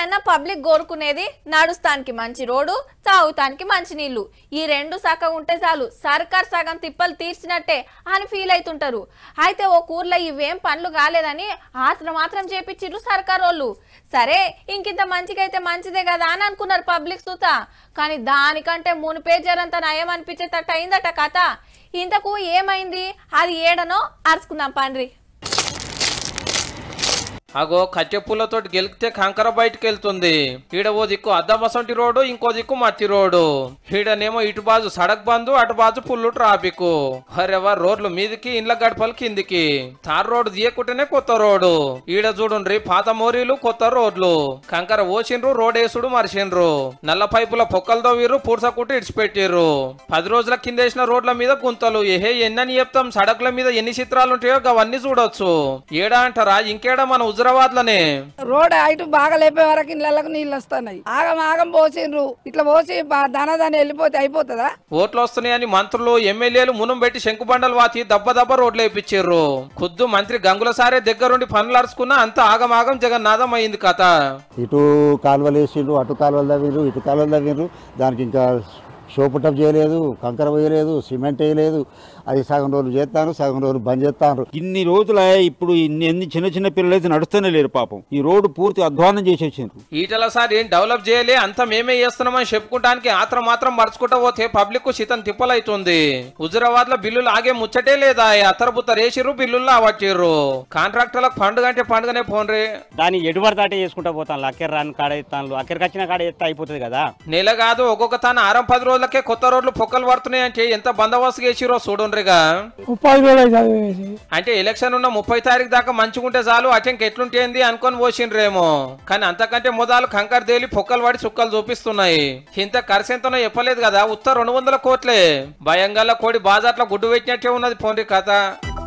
ఎక్కడైనా పబ్లిక్ కోరుకునేది నడుస్తానికి మంచి రోడ్డు తాగుతానికి మంచి నీళ్లు ఈ రెండు సగం ఉంటే చాలు సర్కార్ సగం తిప్పలు తీర్చినట్టే అని ఫీల్ అవుతుంటారు అయితే ఓ ఊర్లో ఇవేం పనులు కాలేదని ఆత్ర మాత్రం చేపించిర్రు సర్కార్ వాళ్ళు సరే ఇంకింత మంచిగైతే మంచిదే కదా అని అనుకున్నారు పబ్లిక్ సుత కానీ దానికంటే మునిపే జరంత నయం అనిపించేటట్టు అయిందట కథ ఇంతకు ఏమైంది అది ఏడనో అరుచుకుందాం పండ్రి అగో కట్టెపుల్లతోటి గెలికితే కంకర బయటకు వెళ్తుంది ఈడ ఓ దిక్కు అద్దమసంటి రోడ్డు ఇంకో దిక్కు మట్టి రోడ్డు ఈడనేమో ఇటు బాజు సడక్ బందు అటు బాజు పుల్లు ట్రాఫిక్ హరెవర్ రోడ్లు మీదికి ఇండ్ల గడపలు కిందికి తార్ రోడ్డు తీయకుంటేనే కొత్త రోడ్డు ఈడ చూడుండ్రి పాత మోరీలు కొత్త రోడ్లు కంకర ఓసిండ్రు రోడ్ వేసుడు మరిసిండ్రు నల్ల పైపుల పొక్కలతో వీరు పూడ్సకుట్టు ఇడిచిపెట్టిర్రు పది రోజుల కింద వేసిన రోడ్ల మీద గుంతలు ఏహే ఎన్నని చెప్తాం సడకుల మీద ఎన్ని చిత్రాలు ఉంటాయో అవన్నీ చూడొచ్చు ఏడా అంటారా ఇంకేడా మన హుజరాబాద్ లోనే రోడ్ హైట్ బాగా లేపే వరకు ఇళ్ళకు నీళ్ళు వస్తున్నాయి ఆగం ఆగం పోసిండ్రు ఇట్లా పోసి దాని వెళ్ళిపోతే అయిపోతుందా ఓట్లు వస్తున్నాయని మంత్రులు ఎమ్మెల్యేలు మునం పెట్టి శంకుబండలు వాతి దెబ్బ దెబ్బ రోడ్లు వేయించారు ఖుద్దు మంత్రి గంగుల సారే దగ్గరుండి పనులు అరుచుకున్నా అంత ఆగమాగం జగన్నాథం అయింది కథ ఇటు కాలువలు వేసిండ్రు అటు కాలువలు తవ్విండ్రు ఇటు కాలువలు తవ్విండ్రు దానికి ఇంకా షోపుటప్ చేయలేదు కంకర వేయలేదు సిమెంట్ వేయలేదు అది సగం రోజులు చేస్తాను సగం రోజులు బంద్ చేస్తాను ఇన్ని రోజుల ఇప్పుడు ఇన్ని ఎన్ని చిన్న చిన్న పిల్లలు అయితే నడుస్తూనే లేరు పాపం ఈ రోడ్డు పూర్తి అధ్వానం చేసి వచ్చిండ్రు ఈటల సార్ ఏం డెవలప్ చేయలే అంతా మేమే చేస్తున్నామని చెప్పుకోవడానికి ఆత్రం మాత్రం మడుచుకుంటా పోతే పబ్లిక్ కు శితం తిప్పలైతుంది హుజరాబాద్ లో బిల్లులు ఆగే ముచ్చటే లేదా అత్తరబుత్త రేసిర్రు బిల్లుల్లో అవట్టిర్రు కాంట్రాక్టర్లకు పండుగ అంటే పండుగనే పోన్రి దాన్ని ఎటుబడి దాటే చేసుకుంటా పోతాను అక్కర్ రాని కాడ ఎత్తాను అక్కడికి వచ్చిన కాడ ఎత్తే అయిపోతుంది కదా నెల కాదు ఒక్కొక్క తాను ఆరం పది రోజులకే కొత్త రోడ్లు పొక్కలు పడుతున్నాయి అంటే ఎంత బందోబస్తు చేసిరో చూడండిగా అంటే ఎలక్షన్ ఉన్న ముప్పై తారీఖు దాకా మంచిగుంటే చాలు అటెంక్ ఎట్లుంటేంది అనుకొని పోసిండ్రేమో కానీ అంతకంటే మొదలు కంకర్ తేలి పొక్కలు పడి చుక్కలు చూపిస్తున్నాయి ఇంత ఖర్చు ఎంతనో చెప్పలేదు కదా ఉత్త రెండు వందల కోట్లే భయంగల కోడి బాజాట్ల గుడ్డు పెట్టినట్టే ఉన్నది పోండి కథ